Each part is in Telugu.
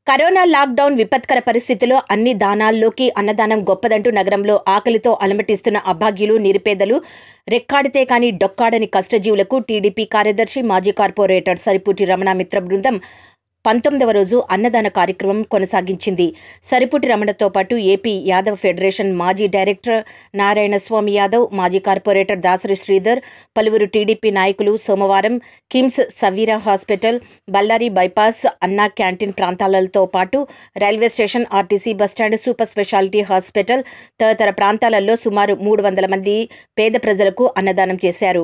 కరోనా లాక్డౌన్ విపత్కర పరిస్థితిలో అన్ని దానాల్లోకి అన్నదానం గొప్పదంటూ నగరంలో ఆకలితో అలమటిస్తున్న అభాగ్యులు నిరుపేదలు రెక్కాడితే కాని డొక్కాడని కష్టజీవులకు టీడీపీ కార్యదర్శి మాజీ కార్పొరేటర్ సరిపుటి రమణ మిత్ర బృందం పంతొమ్మిదవ రోజు అన్నదాన కార్యక్రమం కొనసాగించింది సరిపుటి రమణతో పాటు ఏపీ యాదవ్ ఫెడరేషన్ మాజీ డైరెక్టర్ నారాయణస్వామి యాదవ్ మాజీ కార్పొరేటర్ దాసరి శ్రీధర్ పలువురు టీడీపీ నాయకులు సోమవారం KIMS Saveera hospital Bellary bypass Anna canteen ప్రాంతాలతో పాటు railway station RTC bus stand super speciality hospital తదితర ప్రాంతాలలో సుమారు మూడు వందల మంది పేద ప్రజలకు అన్నదానం చేశారు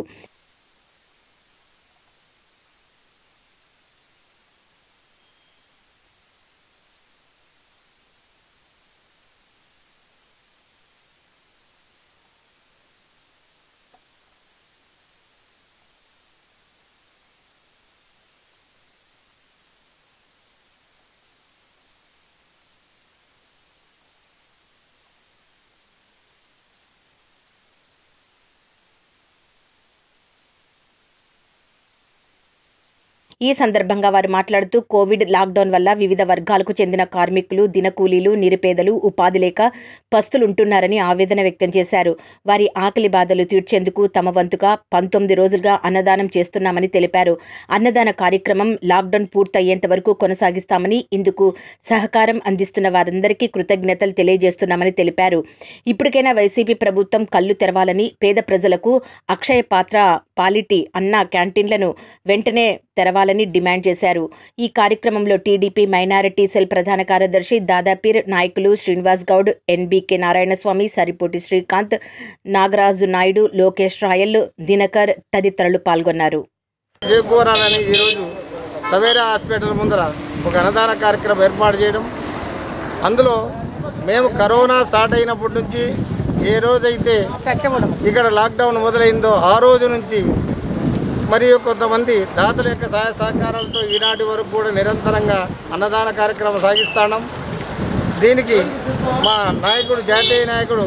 ఈ సందర్భంగా వారు మాట్లాడుతూ కోవిడ్ లాక్డౌన్ వల్ల వివిధ వర్గాలకు చెందిన కార్మికులు దినకూలీలు నిరుపేదలు ఉపాధి లేక పస్తులుంటున్నారని ఆవేదన వ్యక్తం చేశారు వారి ఆకలి బాధలు తీర్చేందుకు తమ వంతుగా పంతొమ్మిది రోజులుగా అన్నదానం చేస్తున్నామని తెలిపారు అన్నదాన కార్యక్రమం లాక్డౌన్ పూర్తయ్యేంత వరకు కొనసాగిస్తామని ఇందుకు సహకారం అందిస్తున్న వారందరికీ కృతజ్ఞతలు తెలియజేస్తున్నామని తెలిపారు ఇప్పటికైనా వైసీపీ ప్రభుత్వం కళ్ళు తెరవాలని పేద ప్రజలకు అక్షయ పాత్ర పాలిటీ అన్న క్యాంటీన్లను వెంటనే తెరవాలని డిమాండ్ చేశారు ఈ కార్యక్రమంలో టీడీపీ మైనారిటీ సెల్ ప్రధాన కార్యదర్శి దాదాపీర్ నాయకులు శ్రీనివాస్ గౌడ్ ఎన్బీకే నారాయణస్వామి సరిపోటి శ్రీకాంత్ నాగరాజు నాయుడు లోకేష్ రాయల్ దినకర్ తదితరులు పాల్గొన్నారు చేకూరాలని ఈరోజు సవేరా హాస్పిటల్ ముందర ఒక అన్నదాన కార్యక్రమం ఏర్పాటు చేయడం అందులో మేము కరోనా స్టార్ట్ అయినప్పటి నుంచి ఏ రోజైతే ఇక్కడ లాక్డౌన్ మొదలైందో ఆ రోజు నుంచి మరియు కొంతమంది దాతల యొక్క సహాయ సహకారాలతో ఈనాటి వరకు కూడా నిరంతరంగా అన్నదాన కార్యక్రమం సాగిస్తాం దీనికి మా నాయకుడు జాతీయ నాయకుడు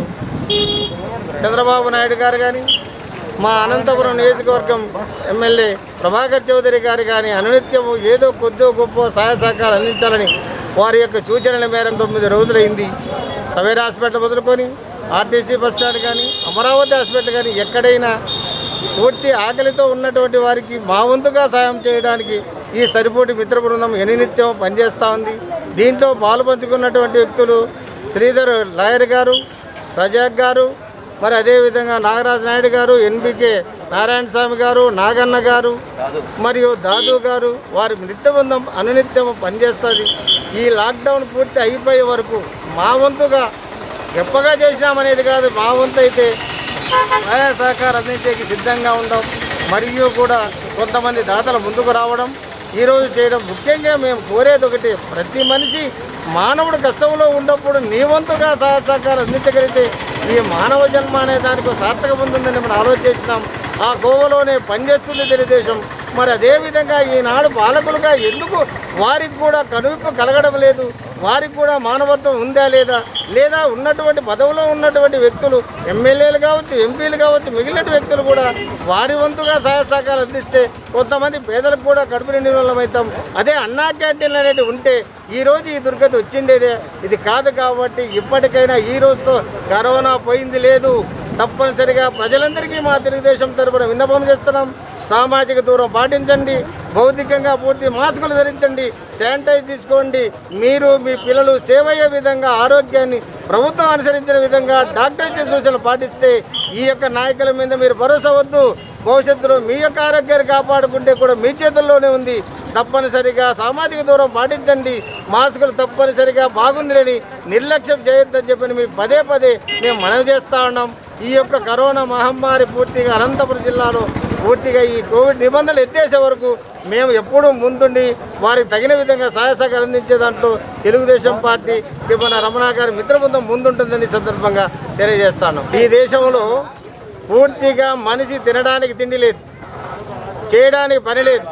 చంద్రబాబు నాయుడు గారు కానీ మా అనంతపురం నియోజకవర్గం ఎమ్మెల్యే ప్రభాకర్ చౌదరి గారు కానీ అనునిత్యము ఏదో కొద్దో గొప్ప సహాయ సహకారాలు అందించాలని వారి యొక్క సూచనల మేరకు తొమ్మిది రోజులైంది సవేరా హాస్పిటల్ మొదలుకొని ఆర్టీసీ బస్ స్టాండ్ కానీ అమరావతి హాస్పిటల్ కానీ ఎక్కడైనా పూర్తి ఆకలితో ఉన్నటువంటి వారికి మా వంతుగా సాయం చేయడానికి ఈ సరిపోటి మిత్ర బృందం ఎనినిత్యం పనిచేస్తూ ఉంది దీంట్లో పాలు పంచుకున్నటువంటి వ్యక్తులు శ్రీధర్ లాయర్ గారు రజాక్ గారు మరి అదేవిధంగా నాగరాజు నాయుడు గారు ఎన్బికే నారాయణ స్వామి గారు నాగన్న గారు మరియు దాదు గారు వారి నిత్యబృందం అనునిత్యం పనిచేస్తుంది ఈ లాక్డౌన్ పూర్తి అయిపోయే వరకు మా వంతుగా గొప్పగా చేసినామనేది కాదు మా వంతు అయితే సహాయ సహకారం అందించేకి సిద్ధంగా ఉండడం మరియు కూడా కొంతమంది దాతలు ముందుకు రావడం ఈరోజు చేయడం ముఖ్యంగా మేము కోరేది ఒకటి ప్రతి మనిషి మానవుడు కష్టంలో ఉన్నప్పుడు నీ వంతుగా సహాయ సహకారం అందించగలిగితే ఈ మానవ జన్మ అనే దానికి ఒక సార్థకం ఉంటుందని మనం ఆలోచించినాం ఆ గోవలోనే పనిచేస్తుంది తెలుగుదేశం మరి అదేవిధంగా ఈనాడు పాలకులుగా ఎందుకు వారికి కూడా కనువిప్పు కలగడం లేదు వారికి కూడా మానవత్వం ఉందా లేదా లేదా ఉన్నటువంటి పదవిలో ఉన్నటువంటి వ్యక్తులు ఎమ్మెల్యేలు కావచ్చు ఎంపీలు కావచ్చు మిగిలిన వ్యక్తులు కూడా వారి వంతుగా సహాయ సహకారాలు అందిస్తే కొంతమంది పేదలకు కూడా కడుపు నిండిన వాళ్ళం అవుతాం అదే అన్నా క్యాంటీన్లు అనేవి ఉంటే ఈ రోజు ఈ దుర్గతి వచ్చిండేదే ఇది కాదు కాబట్టి ఇప్పటికైనా ఈ రోజుతో కరోనా పోయింది లేదు తప్పనిసరిగా ప్రజలందరికీ మా తెలుగుదేశం తరపున విన్నపం చేస్తున్నాం సామాజిక దూరం పాటించండి భౌతికంగా పూర్తి మాస్కులు ధరించండి శానిటైజ్ తీసుకోండి మీరు మీ పిల్లలు సేవ్ అయ్యే విధంగా ఆరోగ్యాన్ని ప్రభుత్వం అనుసరించిన విధంగా డాక్టర్ ఇచ్చే సూచనలు పాటిస్తే ఈ యొక్క నాయకుల మీద మీరు భరోసా వద్దు భవిష్యత్తులో మీ యొక్క ఆరోగ్యాన్ని కాపాడుకుంటే కూడా మీ చేతుల్లోనే ఉంది తప్పనిసరిగా సామాజిక దూరం పాటించండి మాస్కులు తప్పనిసరిగా బాగుందిలేని నిర్లక్ష్యం చేయొద్దని చెప్పని మీకు పదే పదే మేము మనవి చేస్తా ఉన్నాం ఈ యొక్క కరోనా మహమ్మారి పూర్తిగా అనంతపురం జిల్లాలో పూర్తిగా ఈ కోవిడ్ నిబంధనలు ఎత్తేసే వరకు మేము ఎప్పుడూ ముందుండి వారికి తగిన విధంగా సహాయ సహకారం అందించే దాంట్లో తెలుగుదేశం పార్టీ మన రమణ గారి మిత్రబృందం ముందుంటుందని ఈ సందర్భంగా తెలియజేస్తాను ఈ దేశంలో పూర్తిగా మనిషి తినడానికి తిండి లేదు చేయడానికి పని లేదు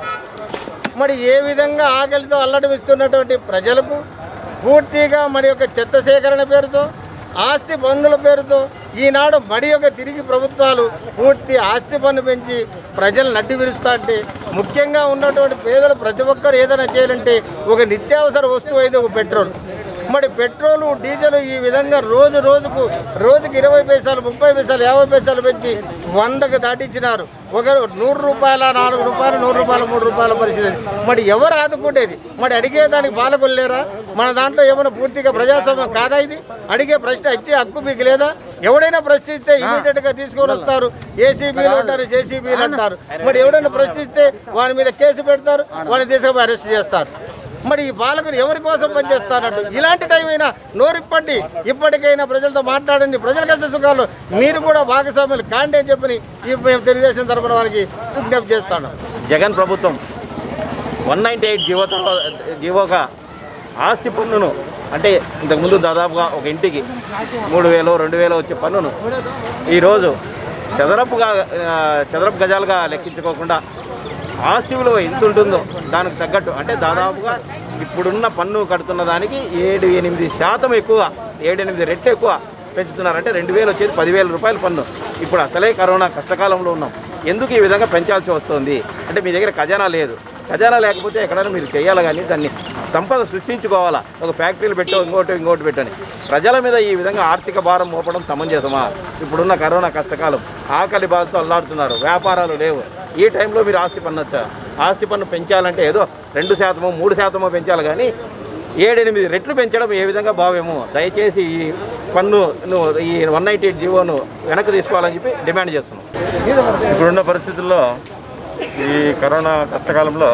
మరి ఏ విధంగా ఆకలితో అల్లటమిస్తున్నటువంటి ప్రజలకు పూర్తిగా మరి యొక్క చెత్త సేకరణ పేరుతో ఆస్తి పన్నుల పేరుతో ఈనాడు బడి యొక్క తిరిగి ప్రభుత్వాలు పూర్తి ఆస్తి పన్ను పెంచి ప్రజలు నడ్డి విరుస్తా అంటే ముఖ్యంగా ఉన్నటువంటి పేదలు ప్రతి ఒక్కరు ఏదైనా చేయాలంటే ఒక నిత్యావసర వస్తువు అయితే ఒక పెట్రోల్ మరి పెట్రోలు డీజిల్ ఈ విధంగా రోజు రోజుకు రోజుకి ఇరవై పైసలు ముప్పై పైసలు యాభై పైసలు పెంచి వందకు దాటించినారు ఒకరు నూరు రూపాయల నాలుగు రూపాయలు నూరు రూపాయలు మూడు రూపాయల పరిస్థితి మరి ఎవరు ఆదుకుంటేది మరి అడిగేదానికి పాలకులు లేరా మన దాంట్లో ఏమైనా పూర్తిగా ప్రజాస్వామ్యం కాదా ఇది అడిగే ప్రశ్న ఇచ్చే హక్కు మీకు లేదా ఎవడైనా ప్రశ్నిస్తే ఇమీడియట్ గా తీసుకొని వస్తారు ఏసీబీలు అంటారు జేసీబీలు అంటారు మరి ఎవడైనా ప్రశ్నిస్తే వాని మీద కేసు పెడతారు వాడిని తీసుకుపోయి అరెస్ట్ చేస్తారు మరి ఈ పాలకులు ఎవరి కోసం పనిచేస్తారన్నట్టు ఇలాంటి టైం అయినా నోరిప్పండి ఇప్పటికైనా ప్రజలతో మాట్లాడండి ప్రజల కష్ట సుఖాలు మీరు కూడా భాగస్వాములు కాండి అని చెప్పని ఈ మేము తెలుగుదేశం తరపున వారికి విజ్ఞప్తి చేస్తాను జగన్ ప్రభుత్వం వన్ నైంటీ ఎయిట్ జీవో తర్వాత జీవోగా ఆస్తి పన్నును అంటే ఇంతకుముందు దాదాపుగా ఒక ఇంటికి మూడు వేలు రెండు వేలు వచ్చే పన్నును ఈరోజు చదరపుగా ఆ, చదరపు గజాలుగా లెక్కించుకోకుండా ఆస్తి విలువ ఎంత ఉంటుందో దానికి తగ్గట్టు అంటే దాదాపుగా ఇప్పుడున్న పన్ను కడుతున్న దానికి ఏడు ఎనిమిది శాతం ఎక్కువ ఏడు ఎనిమిది రెట్లు ఎక్కువ పెంచుతున్నారు అంటే రెండు వేలు వచ్చేది పదివేల రూపాయల పన్ను ఇప్పుడు అసలే కరోనా కష్టకాలంలో ఉన్నాం ఎందుకు ఈ విధంగా పెంచాల్సి వస్తుంది అంటే మీ దగ్గర ఖజానా లేదు ఖజానా లేకపోతే ఎక్కడైనా మీరు చేయాలి కానీ దాన్ని సంపద సృష్టించుకోవాలా ఒక ఫ్యాక్టరీలు పెట్టో ఇంకోటి ఇంకోటి పెట్టని ప్రజల మీద ఈ విధంగా ఆర్థిక భారం మోపడం సమంజసమా ఇప్పుడున్న కరోనా కష్టకాలం ఆకలి బాధతో అల్లాడుతున్నారు వ్యాపారాలు లేవు ఈ టైంలో మీరు ఆస్తి పన్ను వచ్చా ఆస్తి పన్ను పెంచాలంటే ఏదో రెండు శాతమో మూడు శాతమో పెంచాలి కానీ ఏడెనిమిది రెట్లు పెంచడం ఏ విధంగా భావ్యము దయచేసి ఈ పన్ను ఈ వన్ నైంటీ ఎయిట్ జీవోను వెనక్కి తీసుకోవాలని చెప్పి డిమాండ్ చేస్తున్నాం ఇప్పుడున్న పరిస్థితుల్లో ఈ కరోనా కష్టకాలంలో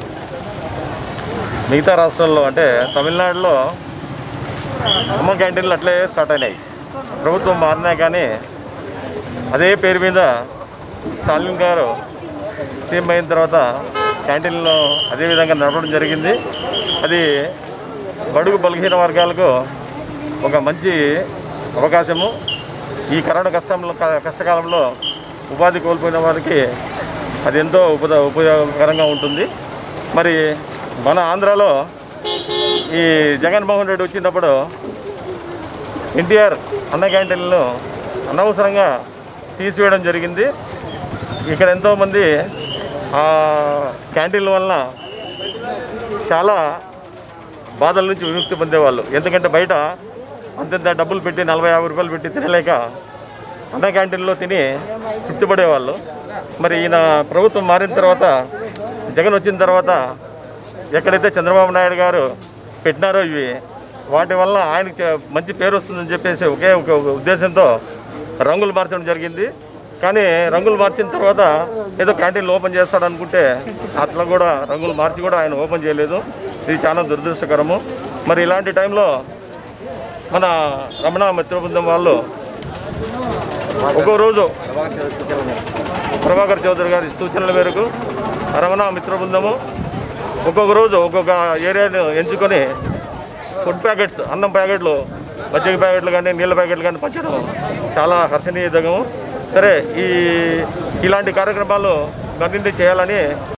మిగతా రాష్ట్రాల్లో అంటే తమిళనాడులో అమ్మ క్యాంటీన్లు అట్లే స్టార్ట్ అయినాయి ప్రభుత్వం మారినా కానీ అదే పేరు మీద స్టాలిన్ గారు సీఎం అయిన తర్వాత క్యాంటీన్లో అదే విధంగా నడపడం జరిగింది అది బడుగు బలహీన వర్గాలకు ఒక మంచి అవకాశము ఈ కరోనా కష్టంలో కష్టకాలంలో ఉపాధి కోల్పోయిన వారికి అది ఎంతో ఉపద ఉపయోగకరంగా ఉంటుంది మరి మన ఆంధ్రాలో ఈ జగన్మోహన్ రెడ్డి వచ్చినప్పుడు ఎన్టీఆర్ అన్న క్యాంటీన్లను అనవసరంగా తీసివేయడం జరిగింది ఇక్కడ ఎంతోమంది ఆ క్యాంటీన్ల వలన చాలా బాధల నుంచి విముక్తి పొందేవాళ్ళు ఎందుకంటే బయట అంతంత డబ్బులు పెట్టి నలభై యాభై రూపాయలు పెట్టి తినలేక అన్న క్యాంటీన్లో తిని తృప్తిపడేవాళ్ళు మరి ఈయన ప్రభుత్వం మారిన తర్వాత జగన్ వచ్చిన తర్వాత ఎక్కడైతే చంద్రబాబు నాయుడు గారు పెట్టినారో ఇవి వాటి వల్ల ఆయనకి చ- మంచి పేరు వస్తుందని చెప్పేసి ఒకే ఒక ఉద్దేశంతో రంగులు మార్చడం జరిగింది కానీ రంగులు మార్చిన తర్వాత ఏదో క్యాంటీన్లు ఓపెన్ చేస్తాడు అనుకుంటే అట్లా కూడా రంగులు మార్చి కూడా ఆయన ఓపెన్ చేయలేదు ఇది చాలా దురదృష్టకరము మరి ఇలాంటి టైంలో మన రమణ మిత్ర బృందం వాళ్ళు ఒక్కో రోజు ప్రభాకర్ చౌదరి గారి సూచనల మేరకు రమణ మిత్ర బృందము ఒక్కొక్క రోజు ఒక్కొక్క ఏరియాను ఎంచుకొని ఫుడ్ ప్యాకెట్స్ అన్నం ప్యాకెట్లు మజ్జిగ ప్యాకెట్లు కానీ నీళ్ళ ప్యాకెట్లు కానీ పంచడం చాలా హర్షణీయదగము సరే ఈ ఇలాంటి కార్యక్రమాలు మరిన్ని చేయాలని